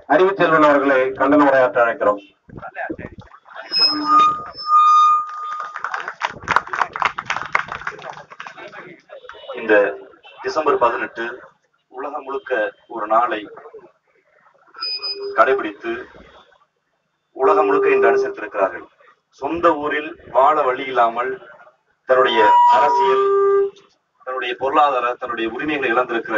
அறிவுச்செல்வன் அவர்களை கண்டன உரையாற்ற அழைக்கிறோம் இந்த டிசம்பர் பதினெட்டு உலகம் முழுக்க ஒரு நாளை கடைபிடித்து உலகம் முழுக்க இன்று அனுசரித்திருக்கிறார்கள் சொந்த ஊரில் வாழ வழி இல்லாமல் தன்னுடைய அரசியல் தன்னுடைய பொருளாதார தன்னுடைய உரிமைகளை இழந்திருக்கிற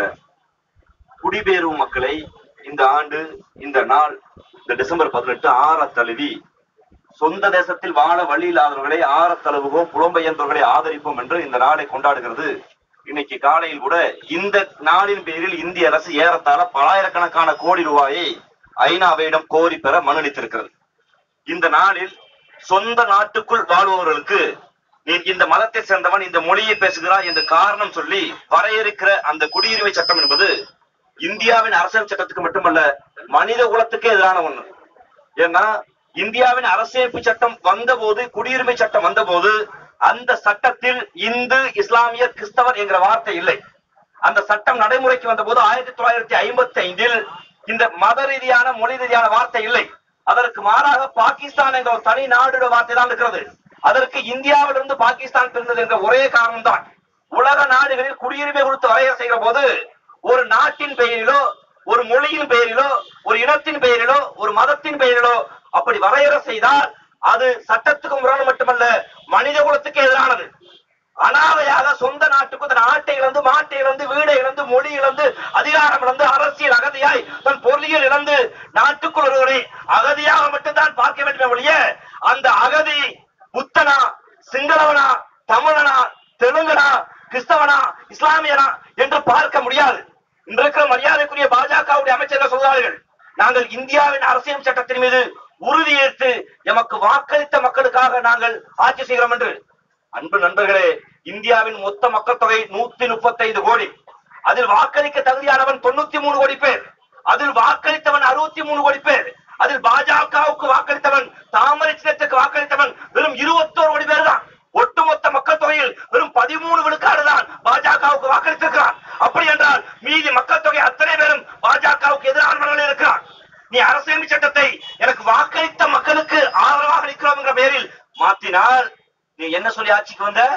குடிபெயரும் மக்களை இந்த ஆண்டு இந்த நாள் இந்த டிசம்பர் பதினெட்டு ஆற தழுவி சொந்த தேசத்தில் வாழ வழி இல்லாதவர்களை ஆற தழுவுவோம் புலம்பெயர்ந்தவர்களை ஆதரிப்போம் என்று இந்த நாளை கொண்டாடுகிறது இன்னைக்கு காலையில் கூட இந்த நாளின் பேரில் இந்திய அரசு ஏறத்தாழ பலாயிரக்கணக்கான கோடி ரூபாயை ஐநாவிடம் கோரி பெற மனுளித்திருக்கிறது இந்த நாளில் சொந்த நாட்டுக்குள் வாழ்பவர்களுக்கு நீ இந்த மதத்தை சேர்ந்தவன் இந்த மொழியை பேசுகிறான் என்று காரணம் சொல்லி வரையறுக்கிற அந்த குடியுரிமை சட்டம் என்பது இந்தியாவின் அரசியல் சட்டத்துக்கு மட்டுமல்ல மனித குலத்துக்கே எதிரான ஒண்ணு ஏன்னா இந்தியாவின் அரசியலமைப்பு சட்டம் வந்தபோது குடியுரிமை சட்டம் வந்தபோது அந்த சட்டத்தில் இந்து இஸ்லாமியர் கிறிஸ்தவர் என்கிற வார்த்தை இல்லை அந்த சட்டம் நடைமுறைக்கு வந்தபோது ஆயிரத்தி தொள்ளாயிரத்தி ஐம்பத்தி ஐந்தில் இந்த மத ரீதியான மொழி ரீதியான வார்த்தை இல்லை அதற்கு மாறாக பாகிஸ்தான் என்ற ஒரு தனி நாடு வார்த்தை தான் இருக்கிறது அதற்கு இந்தியாவிலிருந்து பாகிஸ்தான் பிரிந்தது என்ற ஒரே காரணம் தான் உலக நாடுகளில் குடியுரிமை கொடுத்து வரையறை செய்கிற போது ஒரு நாட்டின் பெயரிலோ ஒரு மொழியின் பெயரிலோ ஒரு இனத்தின் பெயரிலோ ஒரு மதத்தின் பெயரிலோ அப்படி வரையறை செய்தால் அது சட்டத்துக்கு முரணு மட்டுமல்ல மனித குலத்துக்கு எதிரானது அனாதையாக சொந்த நாட்டுக்கு தன் ஆட்டை இழந்து மாட்டை இழந்து வீடை இழந்து மொழி இழந்து அதிகாரம் இழந்து அரசியல் அகதியாய் தன் பொருளியல் இழந்து நாட்டுக்குள் ஒருவரை அகதியாக மட்டும்தான் பார்க்க வேண்டுமே ஒழிய அந்த அகதி புத்தனா சிங்களவனா தமிழனா தெலுங்கனா கிறிஸ்தவனா இஸ்லாமியனா என்று பார்க்க முடியாது இன்றைக்கு மரியாதைக்குரிய பாஜகவுடைய அமைச்சர்கள் சொல்கிறார்கள் நாங்கள் இந்தியாவின் அரசியல் சட்டத்தின் மீது உறுதியேற்று எமக்கு வாக்களித்த மக்களுக்காக நாங்கள் ஆட்சி செய்கிறோம் என்று அன்பு நண்பர்களே இந்தியாவின் மொத்த மக்கள் தொகை நூத்தி முப்பத்தைந்து கோடி அதில் வாக்களிக்க தகுதியானவன் தொண்ணூத்தி மூணு கோடி பேர் அதில் வாக்களித்தவன் அறுபத்தி மூணு கோடி பேர் அதில் பாஜகவுக்கு வாக்களித்தவன் தாமரை சின்னத்துக்கு வாக்களித்தவன் வெறும் இருபத்தோரு கோடி பேர் தான் ஒட்டுமொத்த மக்கள் தொகையில் வெறும் பதிமூணு விழுக்காடு தான் பாஜகவுக்கு வாக்களித்திருக்கிறான் அப்படி என்றால் மீதி மக்கள் தொகை அத்தனை பேரும் பாஜகவுக்கு எதிரானவர்கள் இருக்கிறான் நீ அரசியல் சட்டத்தை எனக்கு வாக்களித்த மக்களுக்கு ஆதரவாக நிற்கிறோம் என்ற பெயரில் மாத்தினால் நீ என்ன சொல்லி ஆட்சிக்கு வந்த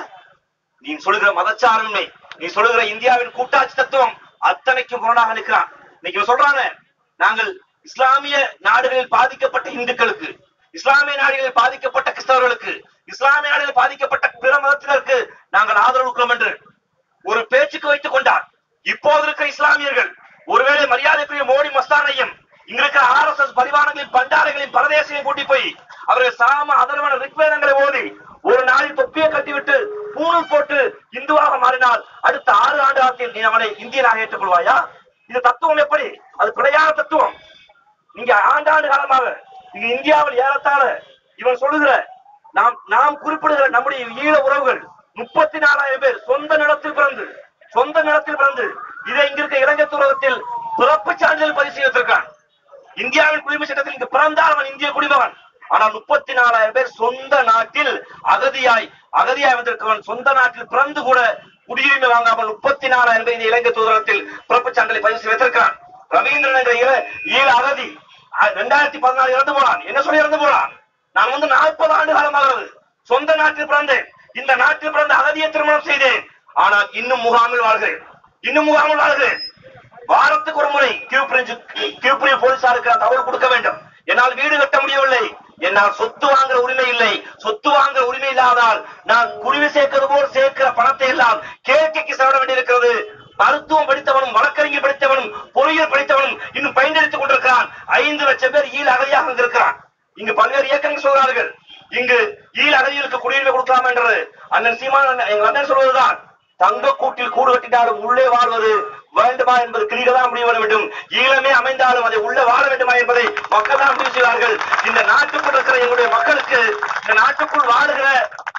நீ சொல்லுகிற மதச்சார்பின்மை நீ சொல்லுகிற இந்தியாவின் கூட்டாட்சி தத்துவம் அத்தனைக்கும் முரணாக நிற்கிறான் இன்னைக்கு இவன் சொல்றாங்க நாங்கள் இஸ்லாமிய நாடுகளில் பாதிக்கப்பட்ட இந்துக்களுக்கு இஸ்லாமிய நாடுகளில் பாதிக்கப்பட்ட கிறிஸ்தவர்களுக்கு இஸ்லாமிய நாடுகளில் பாதிக்கப்பட்ட பிற மதத்தினருக்கு நாங்கள் ஆதரவு கொடுக்கிறோம் என்று ஒரு பேச்சுக்கு வைத்துக் கொண்டார் இப்போது இருக்கிற இஸ்லாமியர்கள் ஒருவேளை மரியாதைக்குரிய மோடி மஸ்தானையும் இங்க இருக்கிற ஆர் எஸ் எஸ் பரிவாரங்களின் பண்டாரைகளின் பரதேசையும் கூட்டி போய் அவர்கள் சாம அதர்வன ரிக்வேதங்களை ஓதி ஒரு நாளில் தொப்பியை கட்டிவிட்டு பூணூல் போட்டு இந்துவாக மாறினால் அடுத்த ஆறு ஆண்டு காலத்தில் நீ அவனை இந்தியனாக ஏற்றுக்கொள்வாயா இது தத்துவம் எப்படி அது பிழையான தத்துவம் நீங்க ஆண்டாண்டு காலமாக இங்க இந்தியாவில் ஏறத்தாழ இவன் சொல்லுகிற நாம் நாம் குறிப்பிடுகிற நம்முடைய ஈழ உறவுகள் முப்பத்தி நாலாயிரம் பேர் சொந்த நிலத்தில் பிறந்து சொந்த நிலத்தில் பிறந்து இதை இங்க இருக்க இலங்கை துறவத்தில் பிறப்பு சான்றிதழ் பதிவு செய்திருக்கான் இந்தியாவின் குடிமை சட்டத்தில் இங்கு பிறந்தால் அவன் இந்திய குடிமகன் ஆனால் முப்பத்தி நாலாயிரம் பேர் சொந்த நாட்டில் அகதியாய் அகதியாய் வந்திருக்கவன் சொந்த நாட்டில் பிறந்து கூட குடியுரிமை வாங்காமல் முப்பத்தி நாலாயிரம் பேர் இந்த இலங்கை தூதரத்தில் பிறப்பு சான்றிதழை பதிவு செய்து வைத்திருக்கிறான் ரவீந்திரன் என்ற ஈழ ஈழ அகதி ரெண்டாயிரத்தி பதினாலு இறந்து போனான் என்ன சொல்லி இறந்து போனான் நான் வந்து நாற்பது ஆண்டு காலமாகிறது சொந்த நாட்டில் பிறந்தேன் இந்த நாட்டில் பிறந்த அகதியை திருமணம் செய்தேன் ஆனால் இன்னும் முகாமில் வாழ்கிறேன் இன்னும் முகாமில் வாழ்கிறேன் வாரத்துக்கு ஒரு முறை கியூபிரிஞ்சு கியூபிரி போலீசாருக்கு நான் தகவல் கொடுக்க வேண்டும் என்னால் வீடு கட்ட முடியவில்லை என்னால் சொத்து வாங்குற உரிமை இல்லை சொத்து வாங்குற உரிமை இல்லாதால் நான் குருவி சேர்க்கிறது போல் சேர்க்கிற பணத்தை எல்லாம் கேட்கைக்கு செலவிட வேண்டியிருக்கிறது மருத்துவம் படித்தவனும் வழக்கறிஞர் படித்தவனும் பொறியியல் படித்தவனும் இன்னும் பயனளித்துக் கொண்டிருக்கிறான் ஐந்து லட்சம் பேர் ஈழ அகதியாக இருக்கிறான் இங்கு பல்வேறு இயக்கங்கள் சொல்கிறார்கள் இங்கு ஈழ அகதிகளுக்கு குடியுரிமை கொடுக்கலாம் என்று அண்ணன் சீமான் எங்க அண்ணன் சொல்வதுதான் தங்க கூட்டில் கூடு கட்டினாலும் உள்ளே வாழ்வது வேண்டுமா என்பது கிரிகதான் முடிவு பண்ண வேண்டும் ஈழமே அமைந்தாலும் அதை உள்ளே வாழ வேண்டுமா என்பதை மக்கள் தான் முடிவு செய்வார்கள் இந்த நாட்டுக்குள் இருக்கிற எங்களுடைய மக்களுக்கு இந்த நாட்டுக்குள் வாழுகிற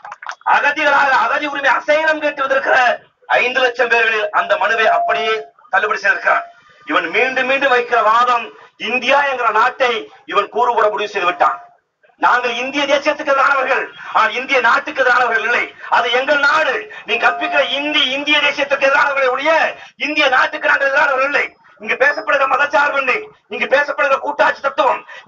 அகதிகளாக அகதி உரிமை அசைனம் கேட்டு வந்திருக்கிற ஐந்து லட்சம் பேர்களில் அந்த மனுவை அப்படியே தள்ளுபடி செய்திருக்கிறான் இவன் மீண்டும் மீண்டும் வைக்கிற வாதம் இந்தியா என்கிற நாட்டை இவன் கூறுபட முடிவு செய்து விட்டான் நாங்கள் இந்திய தேசத்துக்கு எதிரானவர்கள் ஆனால் இந்திய நாட்டுக்கு எதிரானவர்கள் இல்லை அது எங்கள் நாடு நீ கற்பிக்கிற இந்தி இந்திய தேசத்துக்கு எதிரானவர்களை ஒழிய இந்திய நாட்டுக்கு நாங்கள் எதிரானவர்கள் இல்லை இங்கு பேசப்படுகிற மதச்சார்பின்மை இங்கு பேசப்படுகிற கூட்டா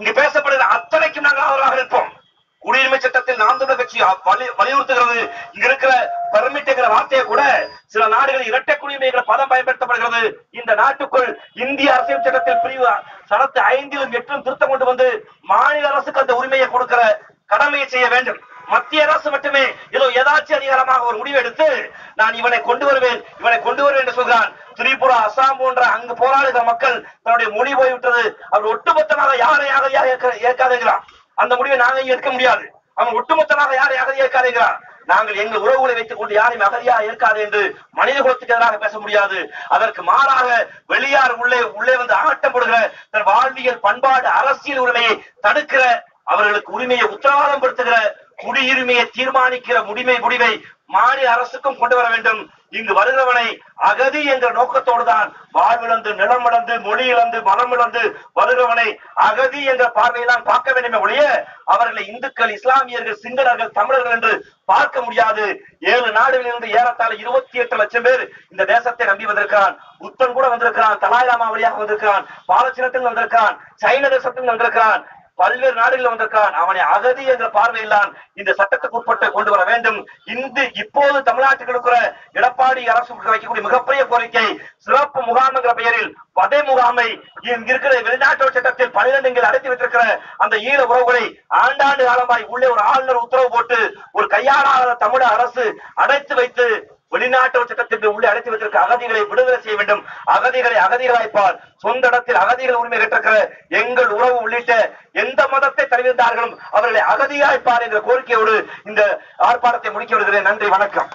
இங்கு பேசப்படுகிற அத்தனைக்கும் நாங்கள் ஆதரவாக இருப்போம் குடியுரிமை சட்டத்தில் நாம் தமிழர் கட்சி வலி- வலியுறுத்துகிறது இங்க இருக்கிற பெர்மிட்ங்கிற வார்த்தையை கூட சில நாடுகளில் இரட்டை குடியுரிமைங்கிற பதம் பயன்படுத்தப்படுகிறது இந்த நாட்டுக்குள் இந்திய அரசியல் சட்டத்தில் பிரிவு சடத்து ஐந்திலும் எட்டிலும் திருத்தம் கொண்டு வந்து மாநில அரசுக்கு அந்த உரிமையை கொடுக்கிற கடமையை செய்ய வேண்டும் மத்திய அரசு மட்டுமே ஏதோ ஏதாச்சும் அதிகாரமாக ஒரு முடிவு எடுத்து நான் இவனை கொண்டு வருவேன் இவனை கொண்டு வருவேன் என்று சொல்கிறான் திரிபுரா அசாம் போன்ற அங்கு போராடுகிற மக்கள் தன்னுடைய மொழி போய்விட்டது அவர் ஒட்டுமொத்தமாக யாரை யாரையாக ஏற்காதுங்கிறான் அந்த முடிவை நாங்கள் எடுக்க முடியாது அவன் ஒட்டுமொத்தமாக யாரை அகதி ஏற்காதுங்கிறான் நாங்கள் எங்கள் உறவுகளை வைத்துக் கொண்டு யாரையும் அகதியா ஏற்காது என்று மனித குலத்துக்கு எதிராக பேச முடியாது அதற்கு மாறாக வெளியார் உள்ளே உள்ளே வந்து ஆட்டம் போடுகிற தன் வாழ்வியல் பண்பாடு அரசியல் உரிமையை தடுக்கிற அவர்களுக்கு உரிமையை உத்தரவாதம் படுத்துகிற குடியுரிமையை தீர்மானிக்கிற முடிமை முடிவை மாநில அரசுக்கும் கொண்டு வர வேண்டும் இங்கு வருகிறவனை அகதி என்ற நோக்கத்தோடு தான் வாழ்விழந்து நிலம் இழந்து மொழி இழந்து மனம் இழந்து வருகிறவனை அகதி என்ற பார்வையெல்லாம் பார்க்க வேண்டுமே ஒழிய அவர்களை இந்துக்கள் இஸ்லாமியர்கள் சிங்களர்கள் தமிழர்கள் என்று பார்க்க முடியாது ஏழு நாடுகளிலிருந்து ஏறத்தாழ இருபத்தி எட்டு லட்சம் பேர் இந்த தேசத்தை நம்பி வந்திருக்கிறான் புத்தன் கூட வந்திருக்கிறான் தலாயிலாமா வழியாக வந்திருக்கிறான் பாலச்சினத்தில் வந்திருக்கிறான் சைன தேசத்தில் வந்திருக்கிறான் பல்வேறு நாடுகளில் வந்திருக்கான் அவனை அகதி என்ற பார்வையில் தான் இந்த சட்டத்துக்கு உட்பட்டு கொண்டு வர வேண்டும் இந்த இப்போது தமிழ்நாட்டுக்கு இருக்கிற எடப்பாடி அரசு வைக்கக்கூடிய மிகப்பெரிய கோரிக்கை சிறப்பு முகாம் என்ற பெயரில் வதை முகாமை இங்க இருக்கிற வெளிநாட்டு சட்டத்தில் பனிரெண்டு அடைத்து வைத்திருக்கிற அந்த ஈழ உறவுகளை ஆண்டாண்டு காலமாய் உள்ளே ஒரு ஆளுநர் உத்தரவு போட்டு ஒரு கையாளாத தமிழக அரசு அடைத்து வைத்து வெளிநாட்டு சட்டத்திற்கு உள்ளே அடைத்து வைத்திருக்க அகதிகளை விடுதலை செய்ய வேண்டும் அகதிகளை அகதிகளாய்ப்பார் சொந்த இடத்தில் அகதிகள் உரிமை பெற்றிருக்கிற எங்கள் உறவு உள்ளிட்ட எந்த மதத்தை தருவித்தார்களும் அவர்களை அகதியாய்ப்பார் என்ற கோரிக்கையோடு இந்த ஆர்ப்பாட்டத்தை முடிக்க விடுகிறேன் நன்றி வணக்கம்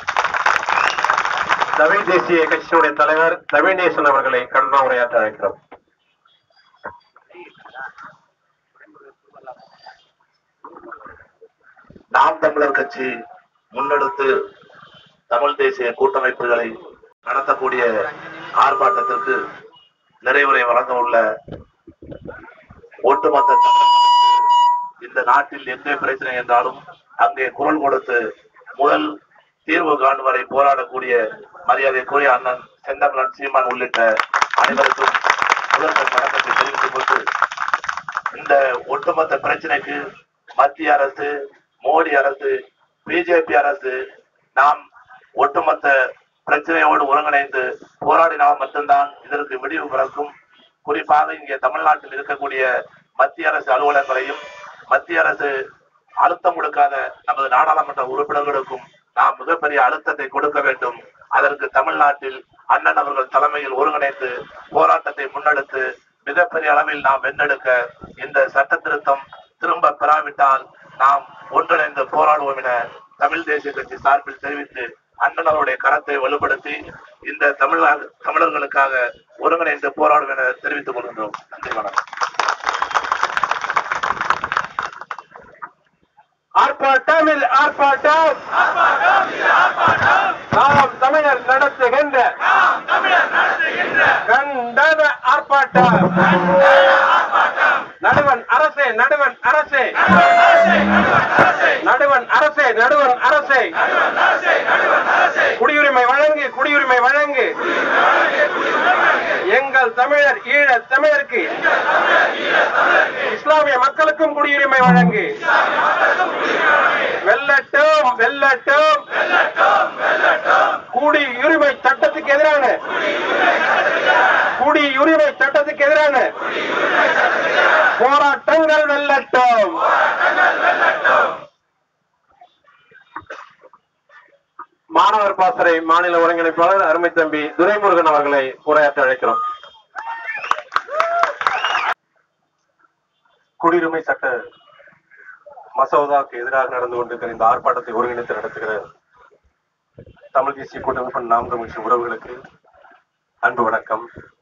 தமிழ் தேசிய கட்சியினுடைய தலைவர் நவீனேசன் அவர்களை கண்டன உரையாற்ற அழைக்கிறோம் நாம் தமிழர் கட்சி முன்னெடுத்து தமிழ் தேசிய கூட்டமைப்புகளை நடத்தக்கூடிய ஆர்ப்பாட்டத்திற்கு நிறைவுரை வழங்க உள்ள ஒட்டுமொத்த தமிழ் இந்த நாட்டில் எந்த பிரச்சனை என்றாலும் அங்கே குரல் கொடுத்து முதல் தீர்வு காணும் வரை போராடக்கூடிய மரியாதைக்குரிய அண்ணன் செந்தமிழன் சீமான் உள்ளிட்ட அனைவருக்கும் முதல்வர் வணக்கத்தை தெரிவித்துக் கொண்டு இந்த ஒட்டுமொத்த பிரச்சனைக்கு மத்திய அரசு மோடி அரசு பிஜேபி அரசு நாம் ஒட்டுமொத்த பிரச்சனையோடு ஒருங்கிணைந்து போராடினால் மட்டும்தான் இதற்கு விடிவு பிறக்கும் குறிப்பாக இங்கே தமிழ்நாட்டில் இருக்கக்கூடிய மத்திய அரசு அலுவலகங்களையும் மத்திய அரசு அழுத்தம் கொடுக்காத நமது நாடாளுமன்ற உறுப்பினர்களுக்கும் நாம் மிகப்பெரிய அழுத்தத்தை கொடுக்க வேண்டும் அதற்கு தமிழ்நாட்டில் அண்ணன் அவர்கள் தலைமையில் ஒருங்கிணைந்து போராட்டத்தை முன்னெடுத்து மிகப்பெரிய அளவில் நாம் வென்றெடுக்க இந்த சட்ட திருத்தம் திரும்ப பெறாவிட்டால் நாம் ஒன்றிணைந்து போராடுவோம் என தமிழ் தேசிய கட்சி சார்பில் தெரிவித்து அண்ணன் அவருடைய கரத்தை வலுப்படுத்தி இந்த தமிழ்நாடு தமிழர்களுக்காக ஒருங்கிணைந்து போராடும் என தெரிவித்துக் கொள்கின்றோம் நன்றி வணக்கம் ஆர்ப்பாட்டம் இது ஆர்ப்பாட்டம் நாம் தமிழர் நடத்துகின்ற கண்டன ஆர்ப்பாட்டம் நடுவன் அரசே நடுவன் அரசே நடுவன் அரசே நடுவன் அரசே குடியுரிமை வழங்கு குடியுரிமை வழங்கு எங்கள் தமிழர் ஈழ தமிழருக்கு இஸ்லாமிய மக்களுக்கும் குடியுரிமை வழங்கு வெல்லட்டும் வெல்லட்டும் குடியுரிமை சட்டத்துக்கு எதிரான குடியுரிமை சட்டத்துக்கு எதிரான போராட்டங்கள் வெல்லட்டும் மாணவர் பாசறை மாநில ஒருங்கிணைப்பாளர் அருமை தம்பி துரைமுருகன் அவர்களை உரையாற்ற அழைக்கிறோம் குடியுரிமை சட்ட மசோதாவுக்கு எதிராக நடந்து கொண்டிருக்கிற இந்த ஆர்ப்பாட்டத்தை ஒருங்கிணைத்து நடத்துகிற தமிழ் தேசிய கூட்டமைப்பு நாம் தமிழ் உறவுகளுக்கு அன்பு வணக்கம்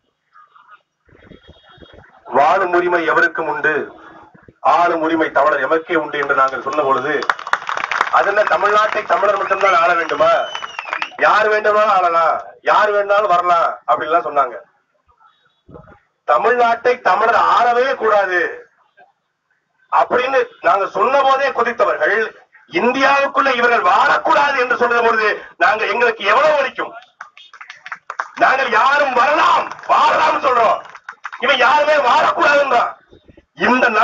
வாழும் உரிமை எவருக்கும் உண்டு ஆளும் உரிமை தமிழர் எமக்கே உண்டு என்று நாங்கள் சொன்ன பொழுது அதுல தமிழ்நாட்டை தமிழர் மட்டும்தான் ஆள வேண்டுமா யார் வேண்டுமானாலும் ஆளலாம் யார் வேணாலும் வரலாம் அப்படின்லாம் சொன்னாங்க தமிழ்நாட்டை தமிழர் ஆளவே கூடாது அப்படின்னு நாங்க சொன்ன போதே கொதித்தவர்கள் இந்தியாவுக்குள்ள இவர்கள் வாழக்கூடாது என்று சொன்ன பொழுது நாங்க எங்களுக்கு எவ்வளவு வலிக்கும் நாங்கள் யாரும் வரலாம் வாழலாம் சொல்றோம் இவன் யாருமே வாழக்கூடாதுன்றான் இந்த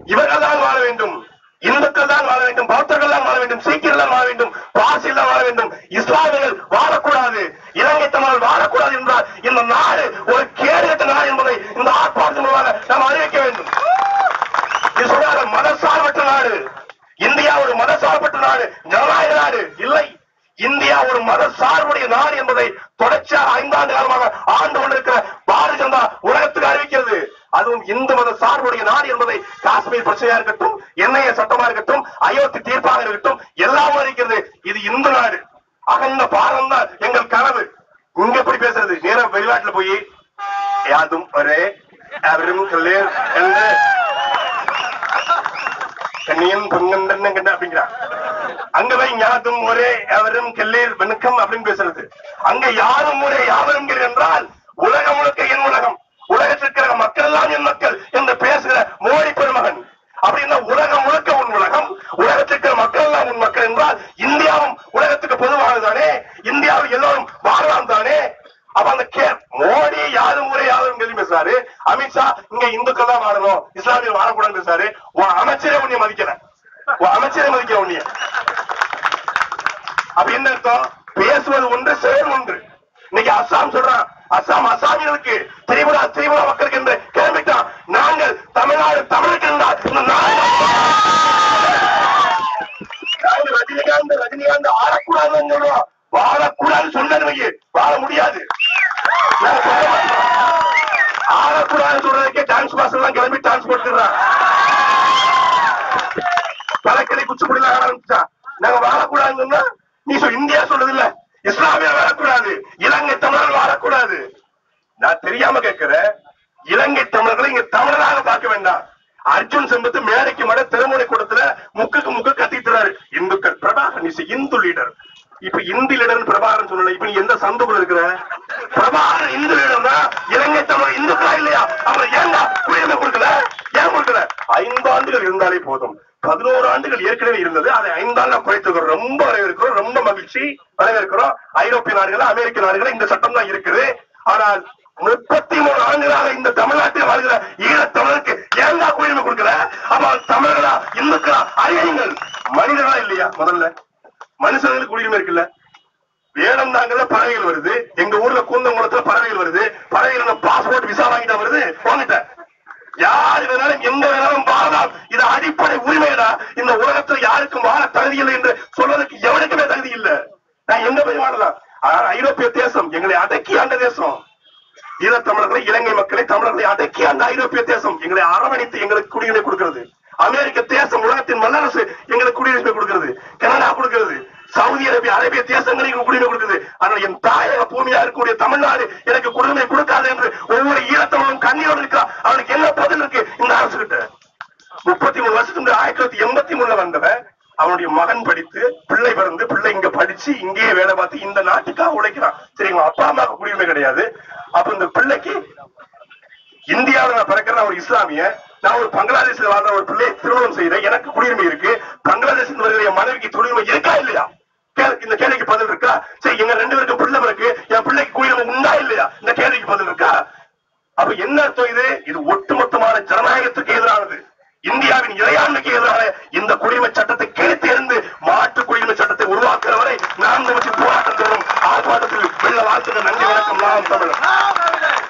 இவர்கள் தான் வாழ வேண்டும் இந்துக்கள் தான் வாழ வேண்டும் பௌத்தர்கள் தான் வாழ வேண்டும் சீக்கியர்கள் தான் வாழ வேண்டும் பாசில் தான் வாழ வேண்டும் இஸ்லாமியர்கள் வாழக்கூடாது இலங்கை தமிழர்கள் வாழக்கூடாது என்றால் இந்த நாடு ஒரு கேடுகட்ட நாடு என்பதை இந்த ஆர்ப்பாட்டத்தின் மூலமாக நாம் அறிவிக்க வேண்டும் இது சொல்றாங்க மதசார்பற்ற நாடு இந்தியா ஒரு மதசார்பற்ற நாடு ஜனநாயக நாடு இல்லை இந்தியா ஒரு மத சார்புடைய நாடு என்பதை தொடர்ச்சியாக ஐந்தாண்டு காலமாக ஆண்டு கொண்டிருக்கிற பாரதிய ஜனதா உலகத்துக்கு அறிவிக்கிறது அதுவும் இந்து மத சார்புடைய நாடு என்பதை காஷ்மீர் பிரச்சனையா இருக்கட்டும் என்ஐஏ சட்டமா இருக்கட்டும் அயோத்தி தீர்ப்பாக இருக்கட்டும் எல்லாம் அறிவிக்கிறது இது இந்து நாடு அகண்ட பாரம் தான் எங்கள் கனவு இங்க எப்படி பேசுறது நேரம் வெளிநாட்டுல போய் யாதும் ஒரே அவரும் கல்லேர் என்று கண்ணியன் பொங்கன் கண்ட அப்படிங்கிறான் அங்க போய் ஞாதும் ஒரே அவரும் கெல்லேர் வணக்கம் அப்படின்னு பேசுறது அங்க யாரும் ஒரே யாவரும் என்றால் உலகம் முழுக்க என் உலகம் உலகத்தில் இருக்கிற மக்கள் எல்லாம் என் மக்கள் என்று பேசுகிற மோடி பெருமகன் அப்படின்னா உலகம் முழுக்க உன் உலகம் உலகத்தில் இருக்கிற மக்கள் எல்லாம் உன் மக்கள் என்றால் இந்தியாவும் உலகத்துக்கு பொதுவானதானே இந்தியாவில் எல்லோரும் வாழலாம் தானே அப்ப அந்த கே மோடி யாரும் ஊரே யாரும் கேள்வி பேசுறாரு அமித்ஷா இங்க இந்துக்கள் தான் வாழணும் இஸ்லாமியர் வாழக்கூடாதுன்னு பேசுறாரு உன் அமைச்சரே உன்னைய மதிக்கல உன் அமைச்சரே மதிக்க உன்னைய அப்ப என்ன அர்த்தம் பேசுவது ஒன்று செயல் ஒன்று இன்னைக்கு அஸ்ஸாம் சொல்றான் அஸ்ஸாம் அஸ்ஸாமியர்களுக்கு திரிபுரா திரிபுரா மக்களுக்கு என்று கிளம்பிட்டான் நாங்கள் தமிழ்நாடு தமிழுக்கு இருந்தால் இந்த நாடு நாங்கள் ரஜினிகாந்த் ரஜினிகாந்த் ஆளக்கூடாதுன்னு சொல்றோம் வாழக்கூடாதுன்னு சொன்னது வையே வாழ முடியாது நாங்க சொல்ல மாட்டோம். ஆளக்கூடாதுன்னு சொல்றதுக்கே டான்ஸ் மாஸ்டர் எல்லாம் கிளம்பி டான்ஸ் போட்டுக்கிறான் தலைக்கடை குச்சிப்புடில ஆரம்பிச்சா நாங்க வாழக்கூடாதுன்னு சொன்னா நீ சொல் இந்தியா சொல்றது இல்ல இஸ்லாமிய வாழக்கூடாது இலங்கை தமிழர்கள் வாழக்கூடாது நான் தெரியாம கேட்கிறேன் இலங்கை தமிழர்களை இங்க தமிழராக பார்க்க வேண்டாம் அர்ஜுன் செம்பத்து மேடைக்கு மேடை திருமுனை கூடத்துல முக்குக்கு முக்கு கத்திட்டுறாரு இந்துக்கள் பிரபாகர் இஸ் இந்து லீடர் இப்ப இந்து லீடர் பிரபாகரன் சொல்லல இப்ப நீ எந்த சந்துக்குள்ள இருக்கிற பிரபாகரன் இந்து லீடர்னா இலங்கை தமிழர் இந்துக்களா இல்லையா அவர் ஏங்க குடியுரிமை கொடுக்கல ஏன் கொடுக்கல ஐந்து ஆண்டுகள் இருந்தாலே போதும் பதினோரு ஆண்டுகள் ஏற்கனவே இருந்தது அதை ஐந்தாண்டு குறைத்துக்கிறோம் ரொம்ப வரவேற்கிறோம் ரொம்ப மகிழ்ச்சி வரவேற்கிறோம் ஐரோப்பிய நாடுகள் அமெரிக்க நாடுகள் இந்த சட்டம் தான் இருக்குது ஆனால் முப்பத்தி மூணு ஆண்டுகளாக இந்த தமிழ்நாட்டில் வாழ்கிற ஈழத்தமிழருக்கு ஏங்கா குடியுரிமை கொடுக்கல அப்ப தமிழர்களா இந்துக்களா அறியுங்கள் மனிதர்களா இல்லையா முதல்ல மனுஷங்களுக்கு குடியுரிமை இருக்குல்ல வேடந்தாங்கல்ல பறவைகள் வருது எங்க ஊர்ல கூந்தங்குளத்துல பறவைகள் வருது பறவைகள் பாஸ்போர்ட் விசா வாங்கிட்டா வருது வாங்கிட்ட யார் வேணாலும் எங்க வேணாலும் வாழலாம் இது அடிப்படை உரிமைடா இந்த உலகத்துல யாருக்கும் வாழ தகுதி இல்லை என்று சொல்வதற்கு எவனுக்குமே தகுதி இல்ல நான் எங்க போய் வாழலாம் ஆனா ஐரோப்பிய தேசம் எங்களை அடக்கி ஆண்ட தேசம் ஈழத்தமிழர்களை இலங்கை மக்களை தமிழர்களை அடக்கி அந்த ஐரோப்பிய தேசம் எங்களை அரவணைத்து எங்களுக்கு குடியுரிமை கொடுக்கிறது அமெரிக்க தேசம் உலகத்தின் வல்லரசு எங்களுக்கு குடியுரிமை கொடுக்கிறது கனடா கொடுக்கிறது சவுதி அரேபியா அரேபிய தேசங்களுக்கு குடியுரிமை கொடுக்குது ஆனால் என் தாயக பூமியா இருக்கக்கூடிய தமிழ்நாடு எனக்கு குடியுரிமை கொடுக்காது என்று ஒவ்வொரு ஈழத்தமிழும் கண்ணீரோடு இருக்கிறான் அவனுக்கு என்ன பதில் இருக்கு இந்த அரசு கிட்ட முப்பத்தி மூணு வருஷத்துக்கு முன்னாடி ஆயிரத்தி தொள்ளாயிரத்தி எண்பத்தி மூணுல வந்தவன் அவனுடைய மகன் படித்து பிள்ளை பிறந்து பிள்ளை இங்க படிச்சு இங்கேயே வேலை பார்த்து இந்த நாட்டுக்காக உழைக்கிறான் சரிங்களா அப்பா அம்மாவுக்கு குடியுரிமை கிடையாது அப்ப இந்த பிள்ளைக்கு இந்தியாவுல நான் பிறக்கிறேன் ஒரு இஸ்லாமிய நான் ஒரு பங்களாதேஷ்ல வாழ்ற ஒரு பிள்ளை திருமணம் செய்யறேன் எனக்கு குடியுரிமை இருக்கு பங்களாதேஷ் வருகிற என் மனைவிக்கு குடியுரிமை இருக்கா இல்லையா கே- இந்த கேள்விக்கு பதில் இருக்கா சரி எங்க ரெண்டு பேருக்கு பிள்ளை இருக்கு என் பிள்ளைக்கு குடியுரிமை உண்டா இல்லையா இந்த கேள்விக்கு பதில் இருக்கா அப்ப என்ன அர்த்தம் இது இது ஒட்டுமொத்தமான ஜனநாயகத்துக்கு எதிரானது இந்தியாவின் இறையாண்மைக்கு எதிரான இந்த குடியுரிமை சட்டத்தை கிழித்து எறிந்து மாற்று குடியுரிமை சட்டத்தை உருவாக்குற வரை நாம் நிமிஷம் போராட்டம் தரும் ஆர்ப்பாட்டத்தில் வெள்ள வாழ்த்துக்கள் நன்றி வணக்கம் நாம் தமிழர்